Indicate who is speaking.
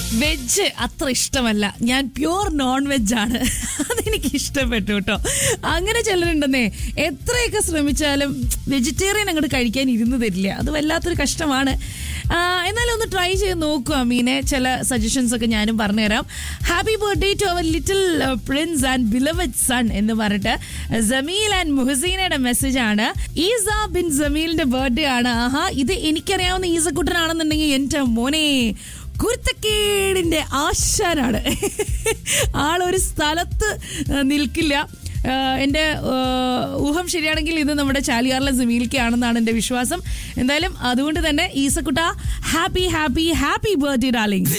Speaker 1: veg അത്ര ഇഷ്ടമല്ല ഞാൻ പ്യൂർ നോൺ വെജ് ആണ് അതെനിക്ക് ഇഷ്ടപ്പെട്ടു കേട്ടോ അങ്ങനെ ചിലരുണ്ടെന്നേ എത്രയൊക്കെ ശ്രമിച്ചാലും വെജിറ്റേറിയൻ അങ്ങോട്ട് കഴിക്കാൻ ഇരുന്ന് തരില്ല അത് വല്ലാത്തൊരു കഷ്ടമാണ് ആ, എന്നാലും ഒന്ന് ട്രൈ ചെയ്ത് നോക്കുക അമീനെ ചില സജഷൻസ് ഒക്കെ ഞാനും പറഞ്ഞുതരാം happy birthday to our little prince and beloved son എന്ന് പറഞ്ഞിട്ട് ജമീൽ ആൻഡ് മുഹസീനയുടെ മെസ്സേജ് ആണ് ഈസ ബിൻ ജമീലിന്റെ ബർത്ത്ഡേ ആണ് ആഹാ ഇത് എനിക്കറിയാവുന്ന ഈസക്കുട്ടനാണെന്നുണ്ടെങ്കിൽ എന്റെ മോനെ കുരുത്തക്കേടിന്റെ ആശാനാണ് ആളൊരു സ്ഥലത്ത് ആ, നിൽക്കില്ല ആ, എൻ്റെ ആ, ഊഹം ശരിയാണെങ്കിൽ ഇത് നമ്മുടെ ചാലിയാറിലെ ജമീലിക്കാണെന്നാണ് എൻ്റെ വിശ്വാസം എന്തായാലും അതുകൊണ്ട് തന്നെ Isakkutta happy happy happy birthday darling